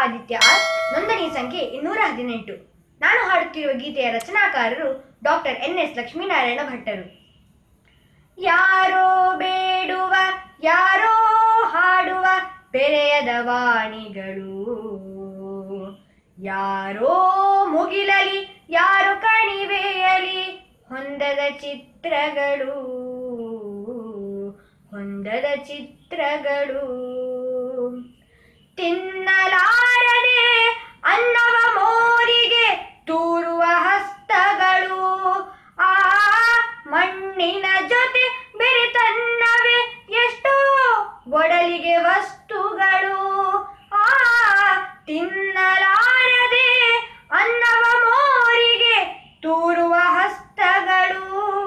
Aditya R ನೋಂದಣಿ ಸಂಖ್ಯೆ ಇನ್ನೂರ ಹದಿನೆಂಟು ನಾನು ಹಾಡುತ್ತಿರುವ ಗೀತೆಯ ರಚನಾಕಾರರು ಡಾಕ್ಟರ್ ಎನ್ ಎಸ್ ಲಕ್ಷ್ಮೀನಾರಾಯಣ ಭಟ್ಟರು ಯಾರೋ ಬೇಡುವ ಯಾರೋ ಹಾಡುವ ಬೆರೆಯದ ವಾಣಿಗಳು ಯಾರೋ ಮುಗಿಲಲಿ ಯಾರು ಕಣಿವೆಯಲಿ ಹೊಂದದ ಚಿತ್ರಗಳು ಹೊಂದದ ಚಿತ್ರಗಳು ತಿನ್ನಲಾರದೆ ಅನ್ನವ ಮೋರಿಗೆ ತೂರುವ ಹಸ್ತಗಳು ಆ ಮಣ್ಣಿನ ಜೊತೆ ಬೆರೆತನ್ನವೇ ಎಷ್ಟೋ ಒಡಲಿಗೆ ವಸ್ತುಗಳು ಆ ತಿನ್ನಲಾರದೆ ಅನ್ನವ ಮೋರಿಗೆ ತೂರುವ ಹಸ್ತಗಳು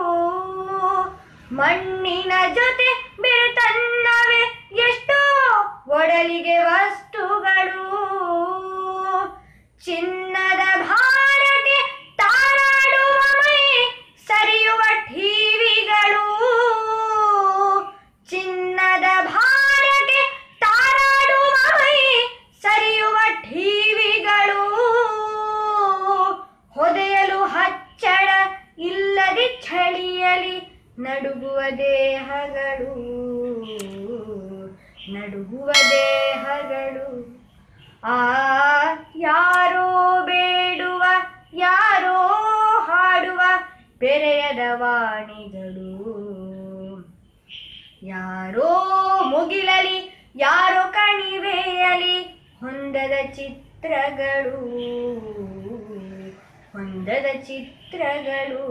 ಮಣ್ಣಿನ ಜೊತೆ ಬೆರೆತನ್ನವೇ ಎಷ್ಟೋ ಒಡಲಿಗೆ ವಸ್ತುಗಳು ಚಿನ್ನದ ಭಾರಕ್ಕೆ ತಾರಾಡುವ ಮೈ ಸರಿಯುವ ಠೀವಿಗಳು ಚಿನ್ನದ ಭಾರಕ್ಕೆ ತಾರಾಡುವ ಮೈ ಸರಿಯುವ ಠೀವಿಗಳು ಹೊದೆಯಲು ಹಚ್ಚಳ ಇಲ್ಲದೆ ಚಳಿಯಲಿ ನಡುಗುವ ದೇಹಗಳು ನಡುಗುವ ದೇಹಗಳು ಆ ಯಾರೋ ಬೇಡುವ ಯಾರೋ ಹಾಡುವ ಬೆರೆಯದ ವಾಣಿಗಳು ಯಾರೋ ಮುಗಿಲಲಿ ಯಾರೋ ಕಣಿವೆಯಲಿ ಹೊಂದದ ಚಿತ್ರಗಳು ಹೊಂದದ ಚಿತ್ರಗಳು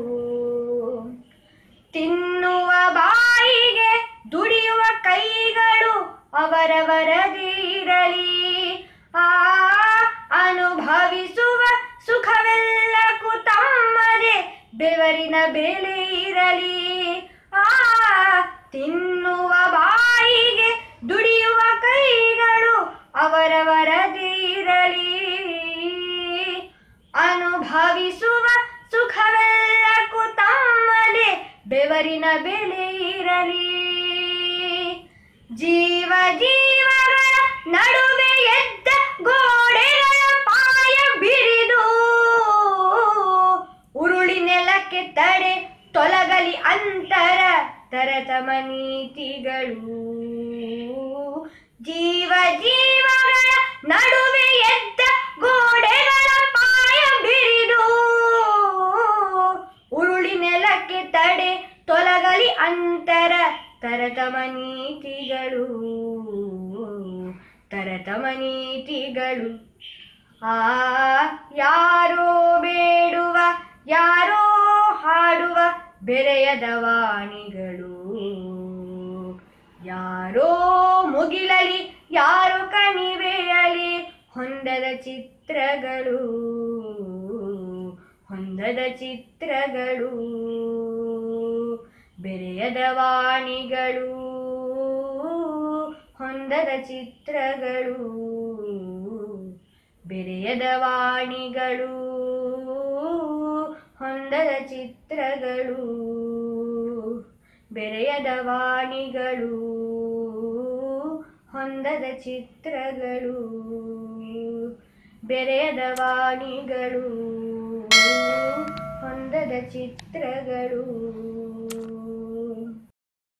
ತಿನ್ನುವ ಬಾಯಿಗೆ ದುಡಿಯುವ ಕೈಗಳು ಅವರವರದಿರಲಿ ಆ ಅನುಭವಿಸುವ ಸುಖವೆಲ್ಲಕ್ಕೂ ತಮ್ಮದೇ ಬೆವರಿನ ಬೆಲೆ ಇರಲಿ ಆ ತಿನ್ನುವ ಬಾಯಿಗೆ ದುಡಿಯುವ ಕೈಗಳು ಅವರವರದಿರಲಿ ಅನುಭವಿಸುವ ಸುಖವೆಲ್ಲಕ್ಕೂ ತಮ್ಮದೇ ಬೆವರಿನ ಬೆಲೆ ಇರಲಿ ಜೀವ ಜೀವಗಳ ನಡುವೆ ಎದ್ದ ಗೋಡೆಗಳ ಪಾಯ ಬಿರಿದು ಉರುಳಿ ನೆಲಕ್ಕೆ ತಡೆ ತೊಲಗಲಿ ಅಂತರ ತರತಮ ನೀತಿಗಳು ಜೀವ ಜೀವಗಳ ನಡುವೆ ಎದ್ದ ಗೋಡೆಗಳ ಪಾಯ ಬಿರಿದು ಉರುಳಿ ನೆಲಕ್ಕೆ ತಡೆ ತೊಲಗಲಿ ಅಂತರ ತರತಮ ನೀತಿಗಳು ತರತಮ ನೀತಿಗಳು ಆ ಯಾರೋ ಬೇಡುವ ಯಾರೋ ಹಾಡುವ ಬೆರೆಯದ ವಾಣಿಗಳು ಯಾರೋ ಮುಗಿಲಲಿ ಯಾರೋ ಕಣಿವೆಯಲಿ ಹೊಂದದ ಚಿತ್ರಗಳು ಹೊಂದದ ಚಿತ್ರಗಳು ಬೆರೆಯದ ವಾಣಿಗಳು ಹೊಂದದ ಚಿತ್ರಗಳು ಬೆರೆಯದ ವಾಣಿಗಳು ಹೊಂದದ ಚಿತ್ರಗಳು ಬೆರೆಯದ ವಾಣಿಗಳು ಹೊಂದದ ಚಿತ್ರಗಳು ಬೆರೆಯದ ವಾಣಿಗಳು ಹೊಂದದ ಚಿತ್ರಗಳು